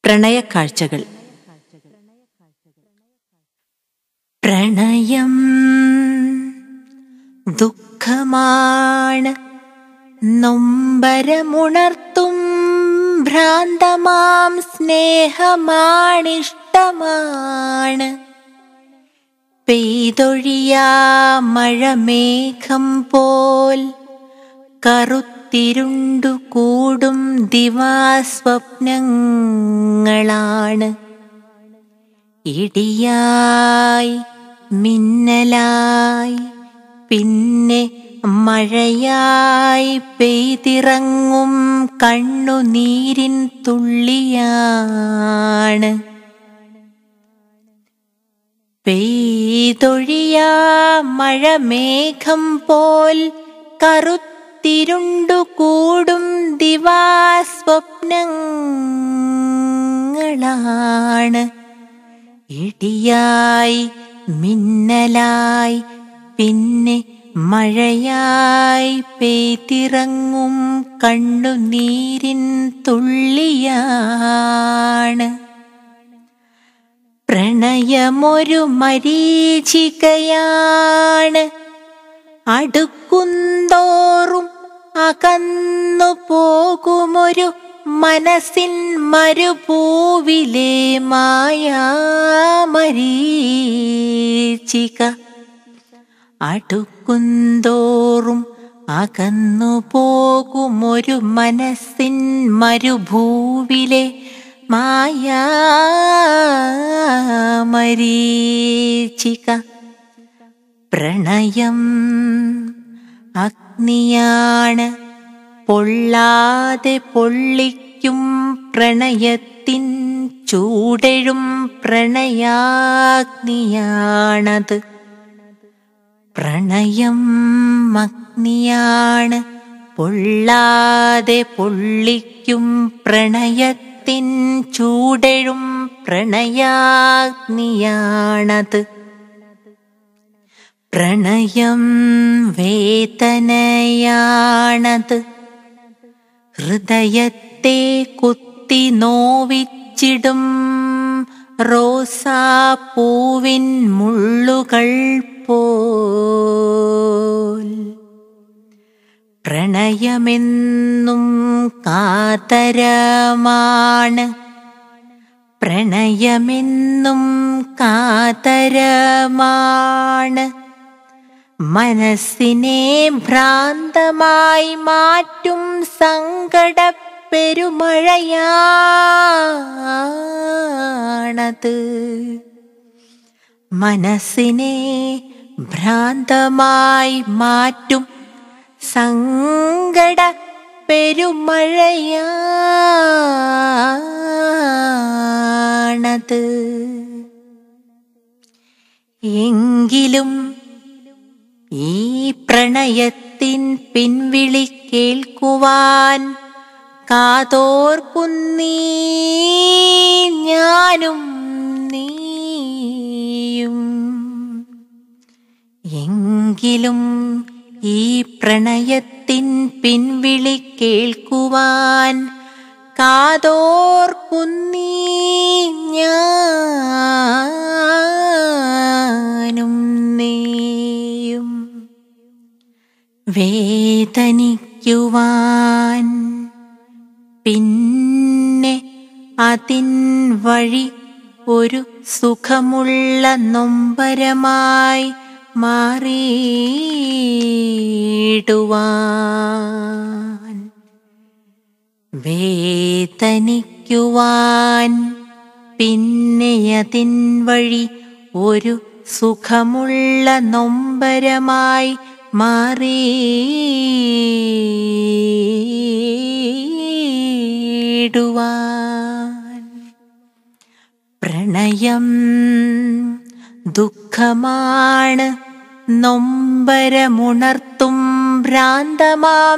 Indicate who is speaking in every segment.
Speaker 1: പ്രണയക്കാഴ്ചകൾ പ്രണയം ദുഃഖമാണ് നൊമ്പരമുണർത്തും ഭ്രാന്തമാം സ്നേഹമാണിഷ്ടമാണ് പെയ്തൊഴിയാ മഴമേഘം പോൽ കറുത്തിരുണ്ടു കൂടും ദിവാസ്വപ്നങ്ങളാണ് ഇടിയായി മിന്നലായി പിന്നെ മഴയായി പെയ്തിറങ്ങും കണ്ണുനീരിൻ തുള്ളിയാണ് പെയ്തൊഴിയാ മഴമേഘം പോൽ കറുത്തിരുണ്ടു കൂടും ദിവാസ്വപ്നങ്ങളാണ് ഇടിയായി മിന്നലായി പിന്നെ മഴയായി പെയ്തിറങ്ങും കണ്ണുനീരിൻ തുള്ളിയാണ് പ്രണയമൊരു മരീചികയാണ് അടുക്കുന്തോറും അകന്നു പോകുമൊരു മനസ്സിൻ മരുഭൂവിലെ മായാമരീചിക അടുക്കുന്തോറും അകന്നു പോകുമൊരു മനസ്സിൻ മരുഭൂവിലെ മായാമരീചിക പ്രണയം അഗ്നിയാണ് പൊള്ളാതെ പൊള്ളിക്കും പ്രണയത്തിൻ ചൂടെഴും പ്രണയാഗ്നിയാണത് പ്രണയം അഗ്നിയാണ് പൊള്ളാതെ പൊള്ളിക്കും പ്രണയത്തിൻ ചൂടെഴും പ്രണയാഗ്നിയാണത് പ്രണയം വേദനയാണത് ഹൃദയത്തെ കുത്തി നോവിച്ചിടും റോസാപ്പൂവിൻ മുള്ളുകൾ പോൽ പ്രണയമെന്നും കാതരമാണ് പ്രണയമെന്നും കാതരമാണ് മനസ്സിനെ ഭ്രാന്തമായി മാറ്റും സങ്കട പെരുമഴയാണത് മനസ്സിനെ ഭ്രാന്തമായി മാറ്റും സങ്കട പെരുമഴയാണത് എങ്കിലും ഈ പ്രണയത്തിൻ പിൻവിളി കേൾക്കുവാൻ കാതോർക്കുന്നീ ഞാനും നീയും എങ്കിലും ഈ പ്രണയത്തിൻ പിൻവിളി കേൾക്കുവാൻ കാതോർക്കുന്നീ ഞാനും നീയും വേദനിക്കുവാൻ പിന്നെ അതിൻ വഴി ഒരു സുഖമുള്ള നൊമ്പരമായി മാറിയിടുവാൻ വേദനിക്കുവാൻ പിന്നെ അതിൻ വഴി ഒരു സുഖമുള്ള നൊമ്പരമായി മാറിയിടുവാൻ പ്രണയം ദുഃഖമാണ് നൊമ്പരമുണർത്തും ഭ്രാന്തമാം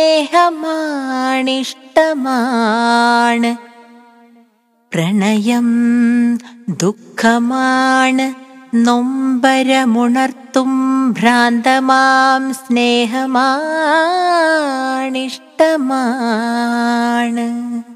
Speaker 1: സ്നേഹമാണിഷ്ടമാണ് പ്രണയം ദുഃഖമാണ് നൊമ്പരമുണർത്തും ഭ്രാന്തമാം സ്നേഹമാണിഷ്ടമാണ്